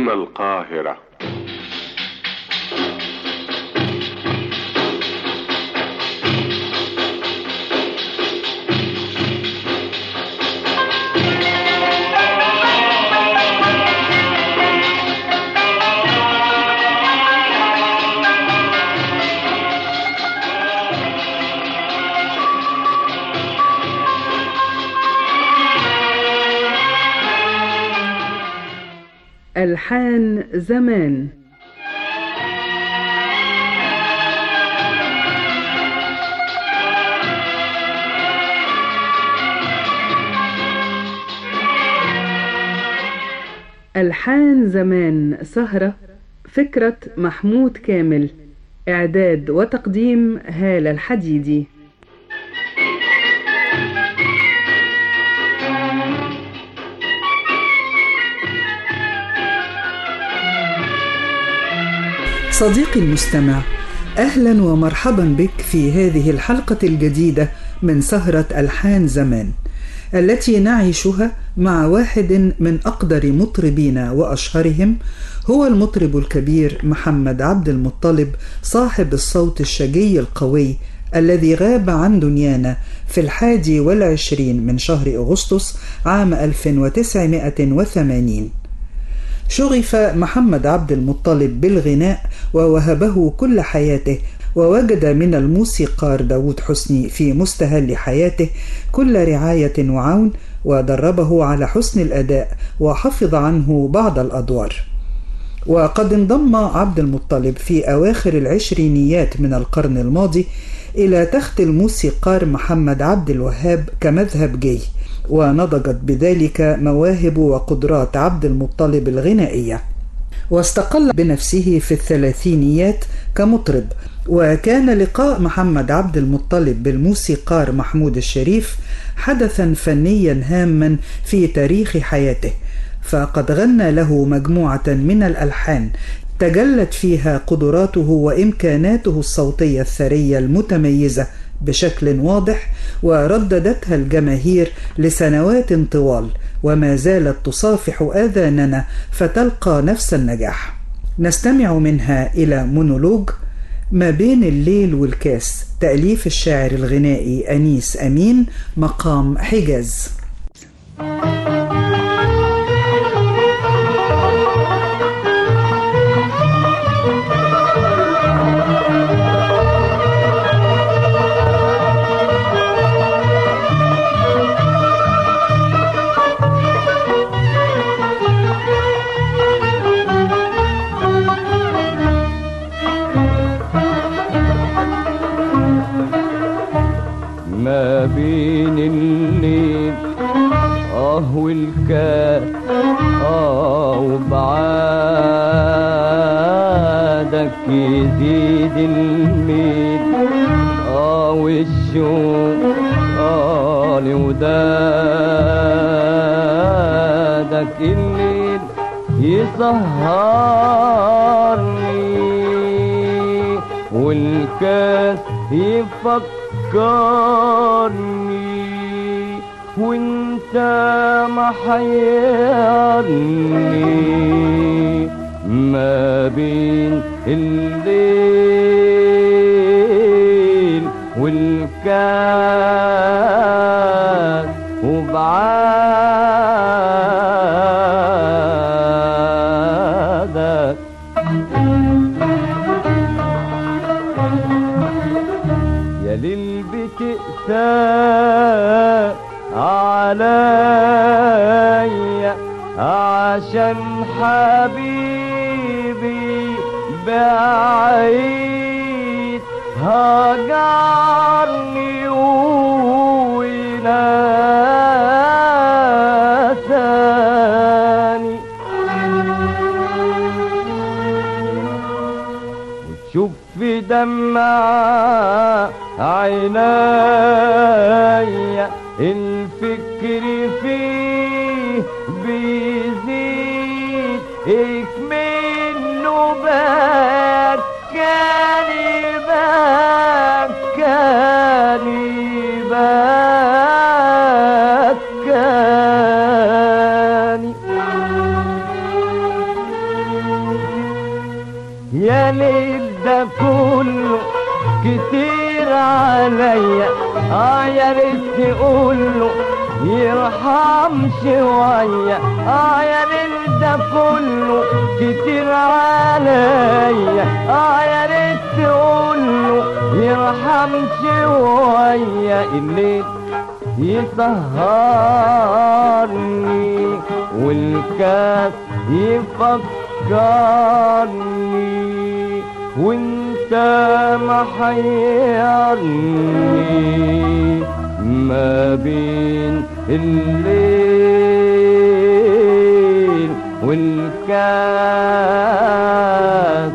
هنا القاهرة ألحان زمان ألحان زمان سهرة فكرة محمود كامل إعداد وتقديم هالة الحديدي صديقي المستمع اهلا ومرحبا بك في هذه الحلقه الجديده من سهره الحان زمان التي نعيشها مع واحد من اقدر مطربينا واشهرهم هو المطرب الكبير محمد عبد المطلب صاحب الصوت الشجي القوي الذي غاب عن دنيانا في الحادي والعشرين من شهر أغسطس عام 1980 شغف محمد عبد المطلب بالغناء ووهبه كل حياته ووجد من الموسيقار داود حسني في مستهل حياته كل رعاية وعون ودربه على حسن الأداء وحفظ عنه بعض الأدوار وقد انضم عبد المطلب في أواخر العشرينيات من القرن الماضي إلى تخت الموسيقار محمد عبد الوهاب كمذهب جي ونضجت بذلك مواهب وقدرات عبد المطلب الغنائية واستقل بنفسه في الثلاثينيات كمطرب وكان لقاء محمد عبد المطلب بالموسيقار محمود الشريف حدثا فنيا هاما في تاريخ حياته فقد غنى له مجموعة من الألحان تجلت فيها قدراته وامكاناته الصوتيه الثريه المتميزه بشكل واضح ورددتها الجماهير لسنوات طوال وما زالت تصافح اذاننا فتلقى نفس النجاح نستمع منها الى مونولوج ما بين الليل والكاس تاليف الشاعر الغنائي انيس امين مقام حجاز ما بين الليل اه والكاس اه وبعادك يزيد الميل اه والشوق اه لودادك الليل يسهرني والكاس يفكر فكرني وانت محيرني ما بين الليل والكاس وبعادك يا ليل بتقسى عليا عشان حبيبي بعيد هجرني ونساني وتشوف في دمع عينيا الفكر فيه بيزيد اكمنه بكاني بكاني بكاني يا ليل ده كله كتير عليا اه يا ريت تقوله يرحم شوية اه يا ليل ده كله كتير عليا اه يا ريت تقوله يرحم شوية الليل يسهرني والكاس يفكرني وانت محيرني ما بين الليل والكاس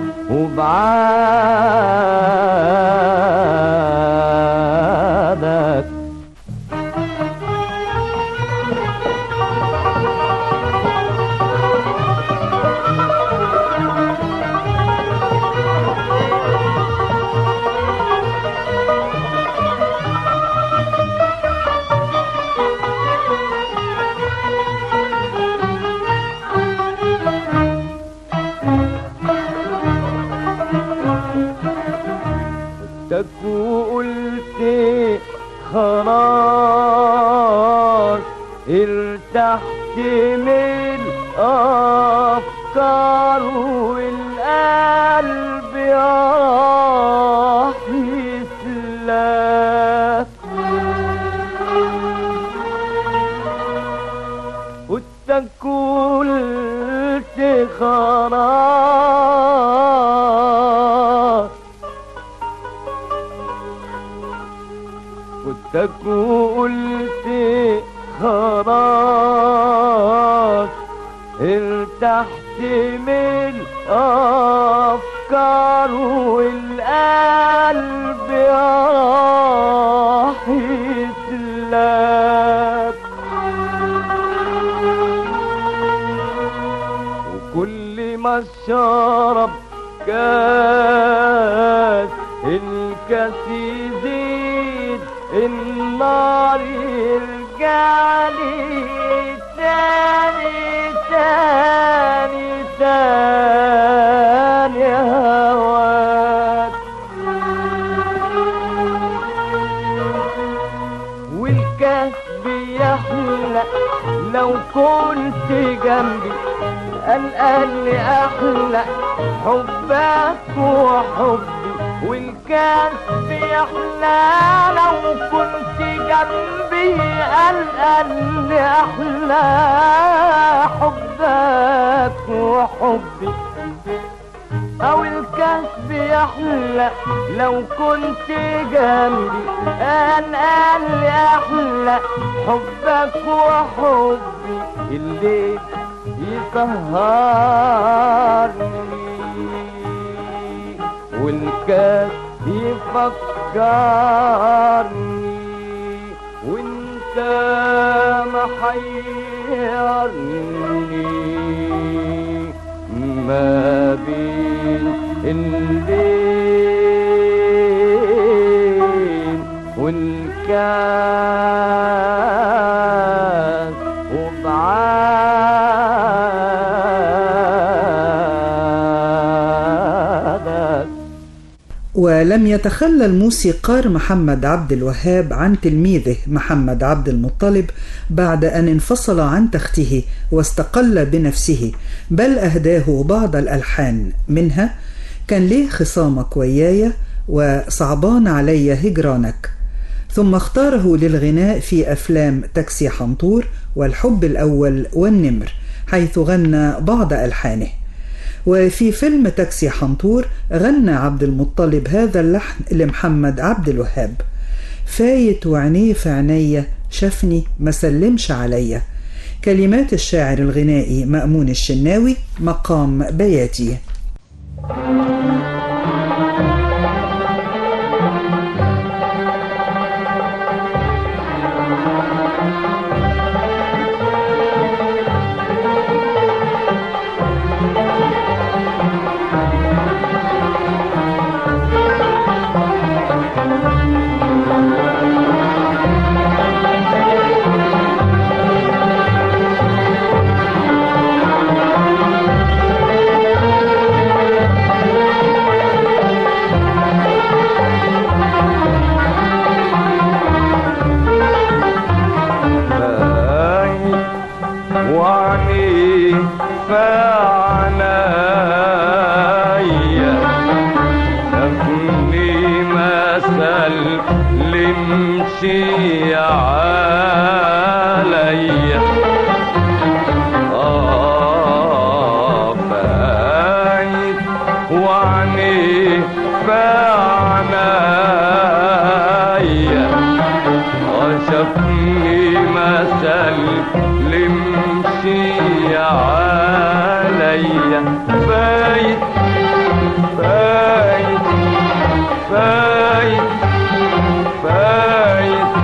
وبعادك شفتك وقلت خلاص ارتحت من الافكار والقلب راح يسلك قلتك قلت خلاص قلتك وقلت خلاص ارتحت من افكار والقلب راح يسلك وكل ما شرب كاس الكاس يزيد النار يرجع لي تاني تاني تاني هواك والكاس بيحلى لو كنت جنبي قال لي احلى حبك وحبي والكاس بيحلى لو كنت جنبي قال لي احلى حبك وحبي او الكاس بيحلى لو كنت جنبي انا قال لي احلى حبك وحبي الليل يسهرني والكاس يفكرني وانت محيرني ما بين الليل والكاس وبعادك ولم يتخلى الموسيقار محمد عبد الوهاب عن تلميذه محمد عبد المطلب بعد أن انفصل عن تخته واستقل بنفسه بل أهداه بعض الألحان منها كان ليه خصامك ويايا وصعبان علي هجرانك ثم اختاره للغناء في أفلام تاكسي حنطور والحب الأول والنمر حيث غنى بعض ألحانه وفي فيلم تاكسي حنطور غنى عبد المطلب هذا اللحن لمحمد عبد الوهاب فايت وعينيه في عينيا شافني ما سلمش عليا كلمات الشاعر الغنائي مأمون الشناوي مقام بياتي يا عليا فايت فايت فايت فايت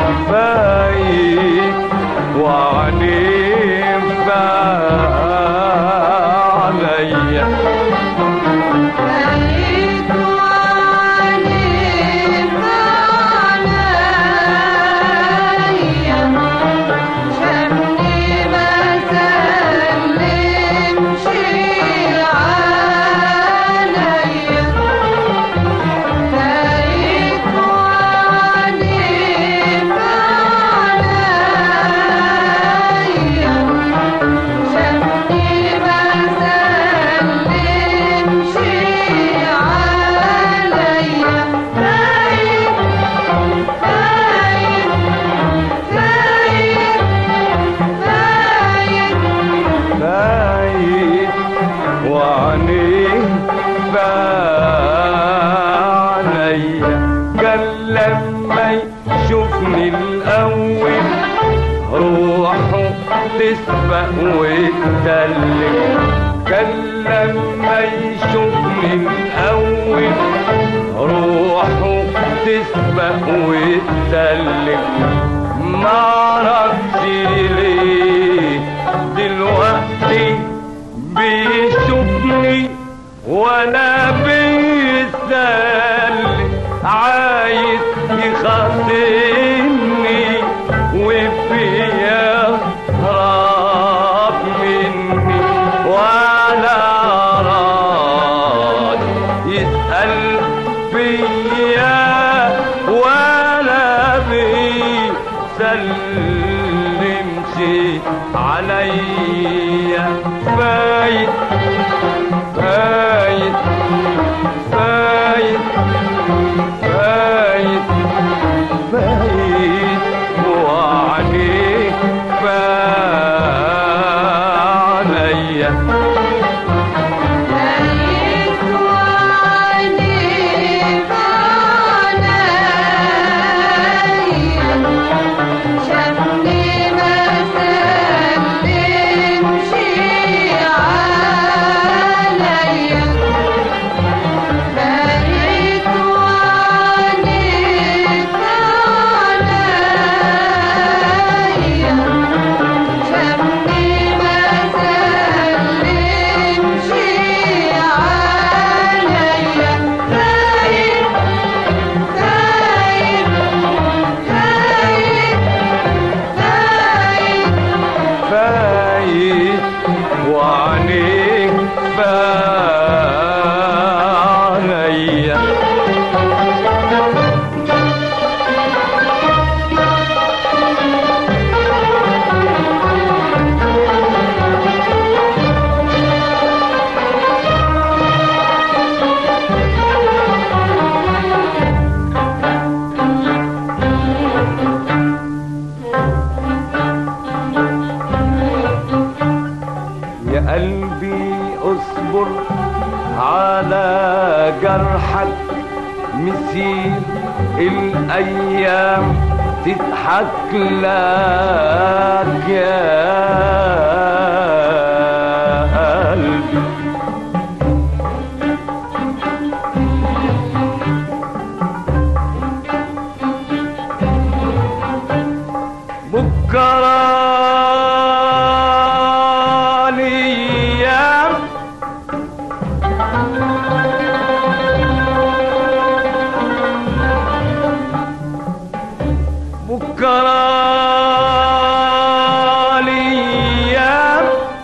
فايت وعليم عليا فايت وعليم عليا شافني ما سلمش عليا فايت وعليم عليا شافني ما سلمش عليا فايت فايت فايت فايت بايت وعينيه فعليا قال لما يشوفني الاول روحه تسبق وتدلك كان لما يشوفني الاول روحه تسبق وتدلك معرفش ليه دلوقتي بيشوفني وانا بيسأل عايز يخاطبني وبيهرب مني ولا راد يسأل فيا ولا بيسلمش عليا فايت فايت فايت فايت فايت وعليك فعليا فايت وعليم عليا شافني ما سلمش عليا فايت وعليم عليا شافني ما سلمش عليا فايت فايت فايت فايت فايت وعليك فعليا يا قلبي اصبر على جرحك مسير الايام تضحك لك يا قلبي بكرة الايام بكرة الايام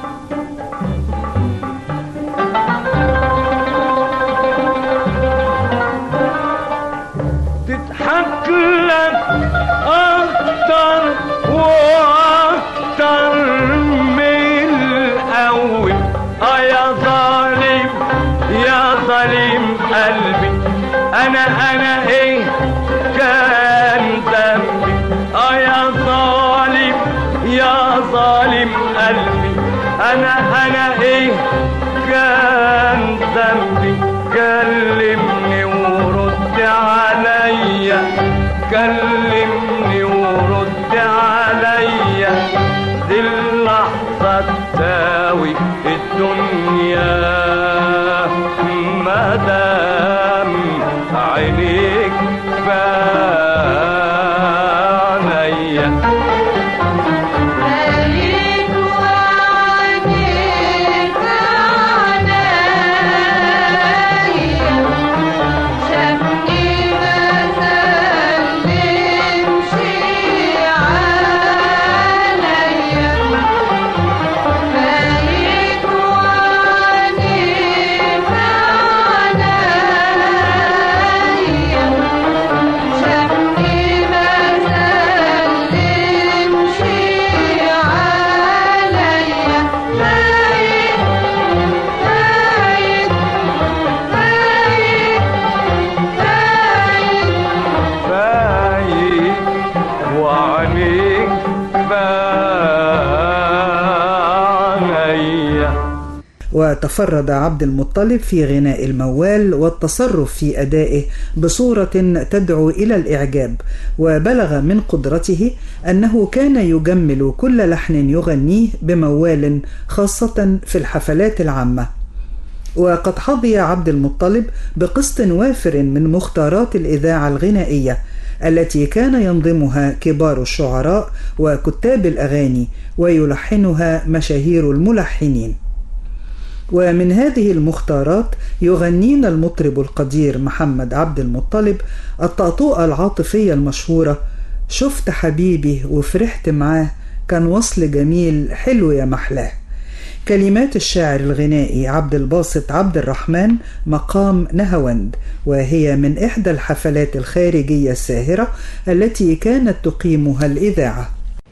تضحك لك اكتر واكتر من الاول اه يا ظالم يا ظالم قلبي انا انا ايه كان ذنبي اه يا ظالم يا ظالم قلبي انا انا ايه كان ذنبي كلمني ورد عليا كلمني ورد عليا دي اللحظة تساوي الدنيا وتفرد عبد المطلب في غناء الموال والتصرف في أدائه بصورة تدعو إلى الإعجاب وبلغ من قدرته أنه كان يجمل كل لحن يغنيه بموال خاصة في الحفلات العامة وقد حظي عبد المطلب بقسط وافر من مختارات الإذاعة الغنائية التي كان ينظمها كبار الشعراء وكتاب الأغاني ويلحنها مشاهير الملحنين ومن هذه المختارات يغنينا المطرب القدير محمد عبد المطلب الطأطوءة العاطفية المشهورة شفت حبيبي وفرحت معاه كان وصل جميل حلو يا محلاه كلمات الشاعر الغنائي عبد الباسط عبد الرحمن مقام نهاوند وهي من إحدى الحفلات الخارجية الساهرة التي كانت تقيمها الإذاعة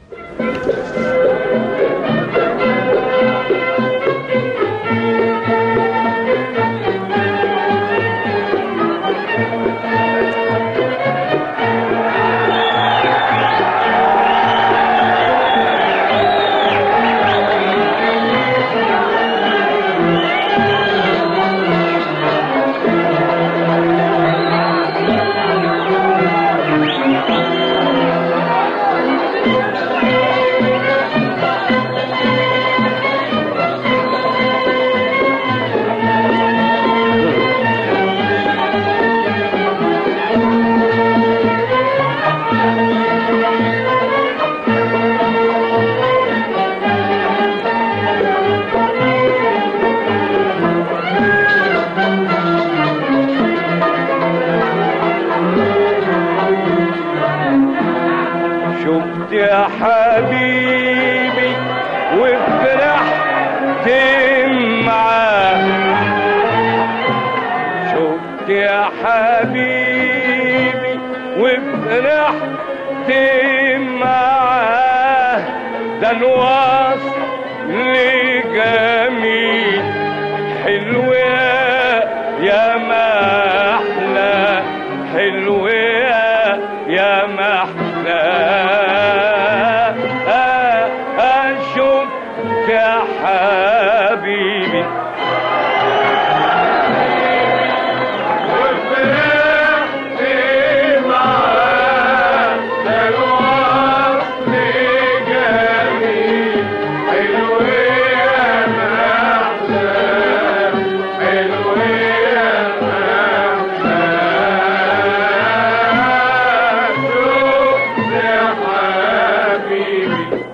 شفت يا حبيبي وفرحت معاه شفت يا حبيبي وفرحت معاه ده الوصل جميل حلو يا يا محلى حلو يا يا محلى آه، أشوف يا حبيبي وفرحت معاه ده الوصل جميل حلو يا محلى حلو يا محلى شوف يا حبيبي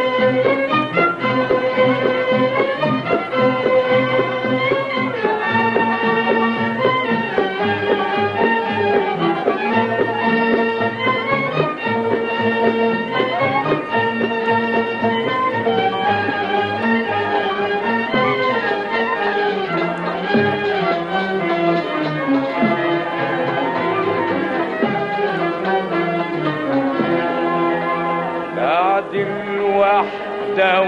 بعد الوحدة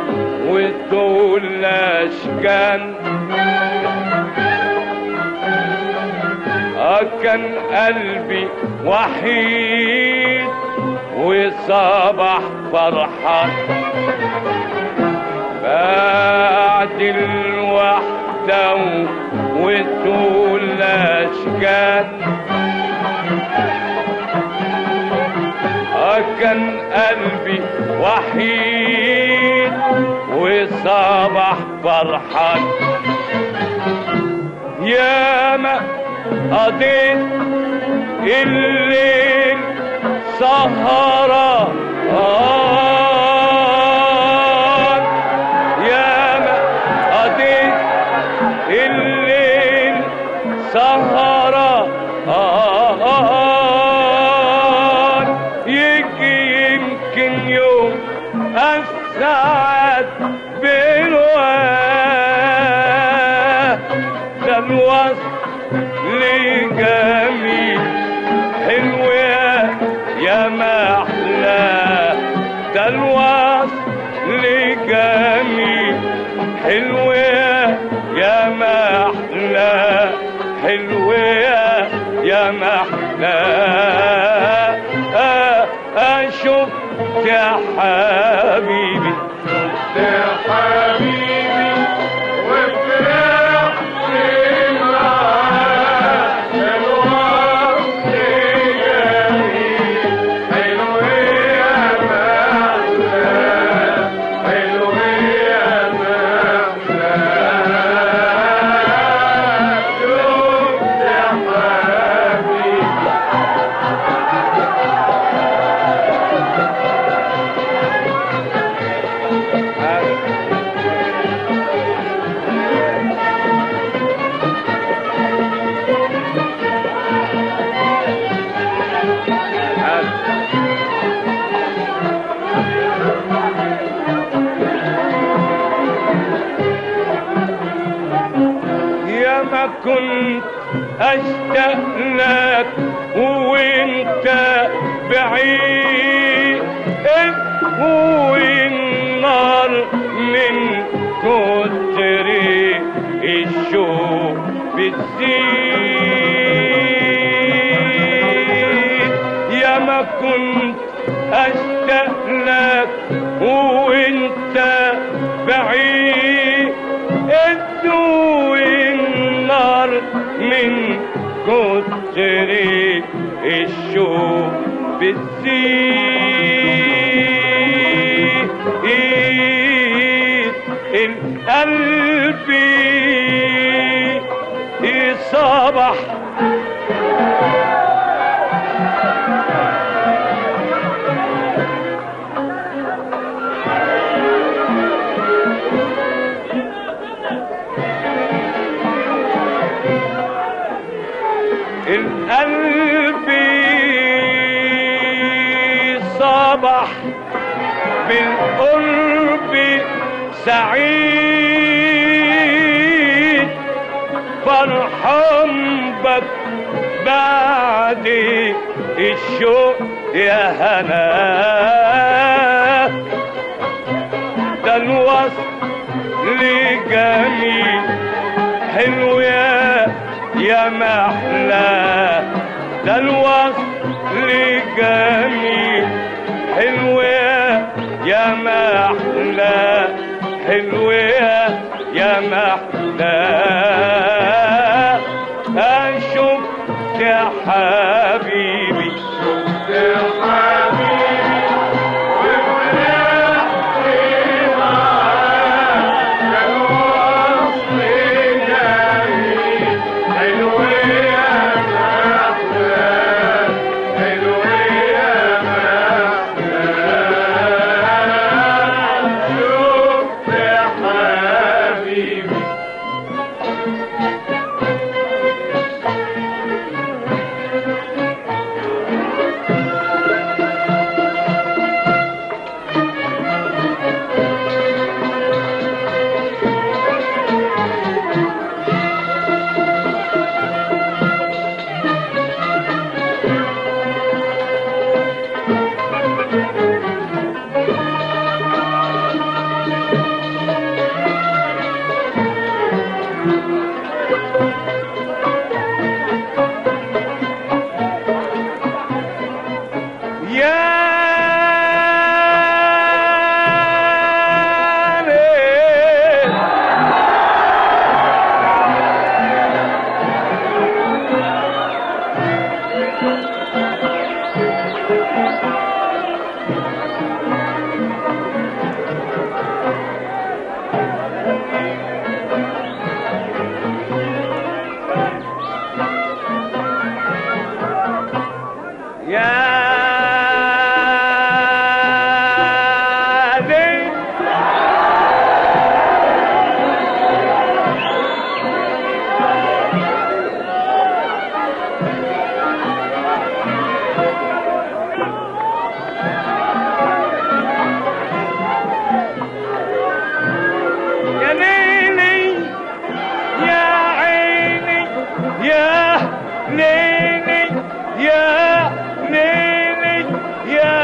وطول أشكان آه كان قلبي وحيد وصبح فرحان بعد الوحدة وطول أشكان كان قلبي وحيد وصبح فرحان يا ما قضيت الليل سهران يا ما قضيت الليل سهران يجي يمكن يوم السعد بالواد ده الوصل جميل حلو يا يا محلى ده الوصل جميل حلو يا يا محلى حلو يا يا محلى آه، اشوف يا حبيبي يا حبيبي ما كنت اشتاق لك وانت بعيد والنار من كتر الشوق بتزيد يا ما كنت اشتاق لك وانت بعيد النار من كتر الشوق بتزيد القلب يصبح القلب صبح بالقرب سعيد فرحان بك بعد الشوق يا هنا ده الوصل لجميل حلو يا يا محلى ده الوصل جميل حلو يا يا محلى حلو يا يا محلى اشوف يا حبيبي شوف يا حبيبي يا ليل يا ليل يا ليلي يا عيني يا ليلي يا ليلي يا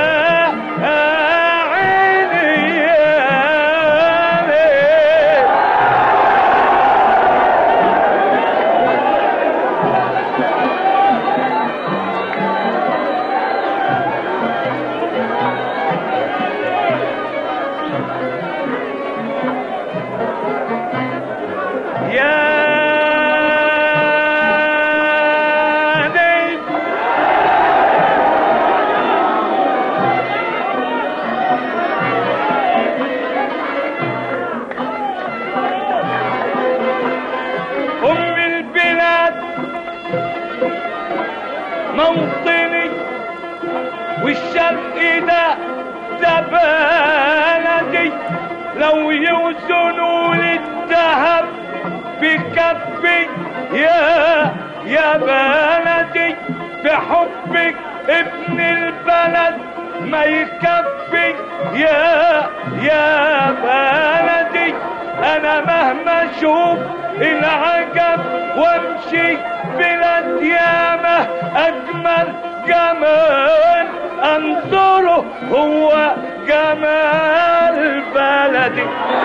عيني يا ليلي يا ليل أم البلاد موطني والشرق ده ده بلدي لو يوزنوا للذهب بكفي يا يا بلدي بحبك ابن البلد ما يكفي يا يا بلدي انا مهما اشوف العجب وامشي بلاد ياما اجمل جمال انظره هو جمال بلدي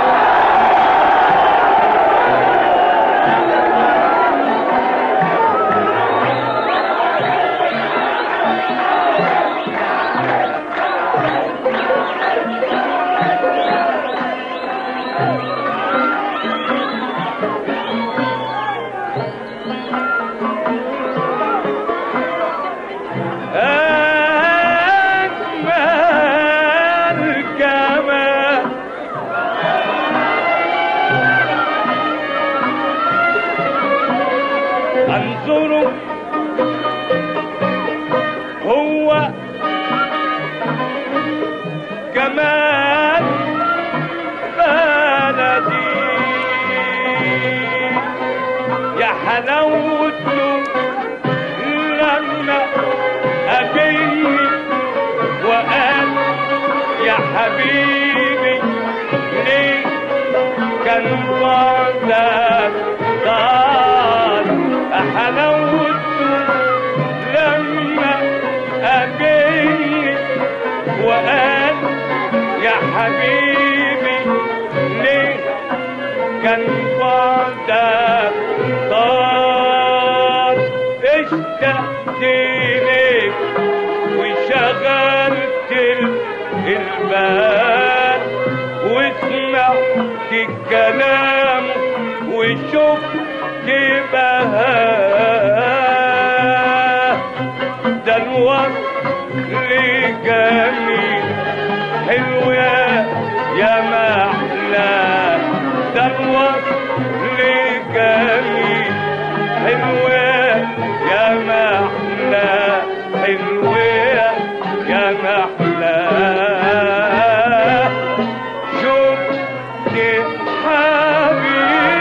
أجمل جمال انظروا هو جمال بلدي يا حلاوته لما أبيني وقال يا حبيبي ليه كان بعدك طال حلاوته لما أبيني وقال يا حبيبي ليه كان بعدك طال اشتقت ليك وشغلت ال- البال وسمعت الكلام وشفت بهاه ده الوصل جميل حلو يا يا محلى ده الوصل جميل حلو يا يا محلى حلو يا يا محلى شفت حبيبي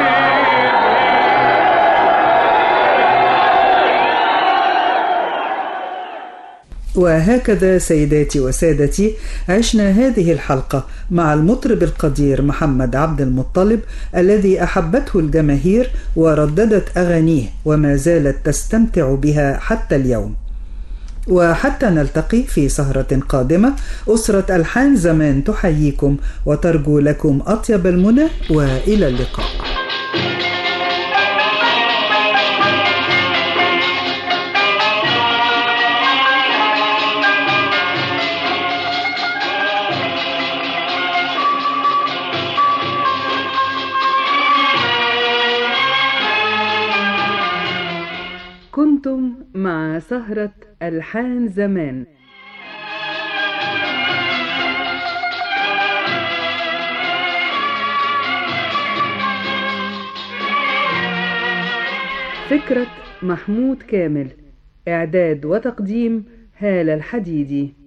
وهكذا سيداتي وسادتي عشنا هذه الحلقة مع المطرب القدير محمد عبد المطلب الذي أحبته الجماهير ورددت أغانيه وما زالت تستمتع بها حتى اليوم وحتى نلتقي في سهرة قادمة أسرة ألحان زمان تحييكم وترجو لكم أطيب المنى وإلى اللقاء كنتم مع سهرة ألحان زمان فكرة محمود كامل إعداد وتقديم هالة الحديدي